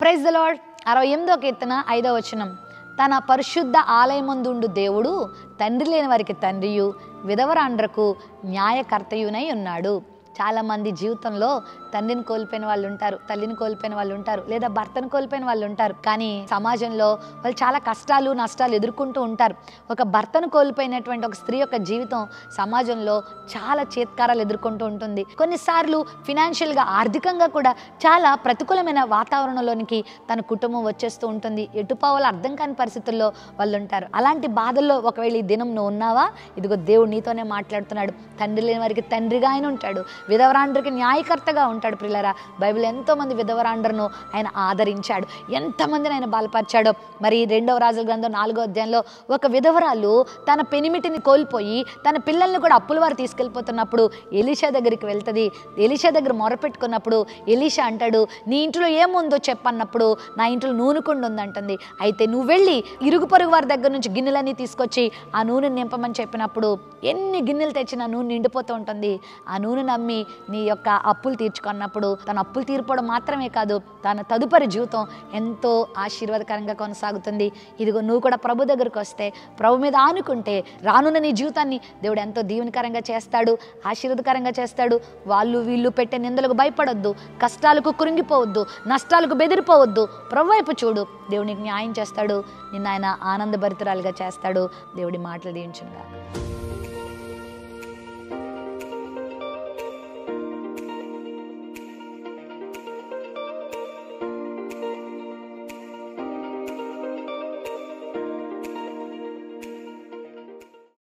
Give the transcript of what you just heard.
praise the lord అరవై ఎనిమిదో కీర్తన ఐదో వచనం తన పరిశుద్ధ ఆలయమందుండు దేవుడు తండ్రి లేని వారికి తండ్రియు విధవరాండ్రకు న్యాయకర్తయునై ఉన్నాడు చాలామంది జీవితంలో తండ్రిని కోల్పోయిన వాళ్ళు ఉంటారు తల్లిని కోల్పోయిన వాళ్ళు ఉంటారు లేదా భర్తను కోల్పోయిన వాళ్ళు ఉంటారు కానీ సమాజంలో వాళ్ళు చాలా కష్టాలు నష్టాలు ఎదుర్కొంటూ ఉంటారు ఒక భర్తను కోల్పోయినటువంటి ఒక స్త్రీ యొక్క జీవితం సమాజంలో చాలా చేత్కారాలు ఎదుర్కొంటూ ఉంటుంది కొన్నిసార్లు ఫినాన్షియల్గా ఆర్థికంగా కూడా చాలా ప్రతికూలమైన వాతావరణంలోనికి తన కుటుంబం వచ్చేస్తూ ఉంటుంది ఎటుపోవాలో అర్థం కాని పరిస్థితుల్లో వాళ్ళు ఉంటారు అలాంటి బాధల్లో ఒకవేళ ఈ దినం నువ్వు ఉన్నావా ఇదిగో దేవుడు నీతోనే మాట్లాడుతున్నాడు తండ్రి లేని వారికి తండ్రిగా ఆయన ఉంటాడు విధవరాండ్రికి న్యాయకర్తగా ఉంటాడు పిల్లరా బైబిల్ ఎంతో మంది విధవరాండ్రను ఆయన ఆదరించాడు ఎంతమందిని ఆయన బలపరిచాడో మరి రెండవ రాజుల గ్రంథం నాలుగో అధ్యాయంలో ఒక విధవరాలు తన పెనిమిటిని కోల్పోయి తన పిల్లల్ని కూడా అప్పుల వారు తీసుకెళ్ళిపోతున్నప్పుడు ఎలీషా దగ్గరికి వెళ్తుంది ఎలీషా దగ్గర మొరపెట్టుకున్నప్పుడు ఎలీషా అంటాడు నీ ఇంట్లో ఏముందో చెప్పన్నప్పుడు నా ఇంట్లో నూనె కుండ ఉందంటుంది అయితే నువ్వు వెళ్ళి ఇరుగు పొరుగు వారి దగ్గర నుంచి గిన్నెలన్నీ తీసుకొచ్చి ఆ నూనె నింపమని చెప్పినప్పుడు ఎన్ని గిన్నెలు తెచ్చినా నూనె నిండిపోతూ ఉంటుంది ఆ నూనె నమ్మి నీ యొక్క అప్పులు తీర్చుకున్నప్పుడు తన అప్పులు తీర్పడం మాత్రమే కాదు తన తదుపరి జీవితం ఎంతో ఆశీర్వాదకరంగా కొనసాగుతుంది ఇదిగో నువ్వు కూడా ప్రభు దగ్గరకు వస్తే ప్రభు మీద ఆనుకుంటే రానున్న నీ జీవితాన్ని దేవుడు ఎంతో దీవెనకరంగా చేస్తాడు ఆశీర్వాదకరంగా చేస్తాడు వాళ్ళు వీళ్ళు పెట్టే నిందలకు భయపడొద్దు కష్టాలకు కృంగిపోవద్దు నష్టాలకు బెదిరిపోవద్దు ప్రభు వైపు చూడు దేవుడు నీకు న్యాయం చేస్తాడు నిన్న ఆయన ఆనందభరితురాలుగా చేస్తాడు దేవుడి మాటలు దీవించునుగా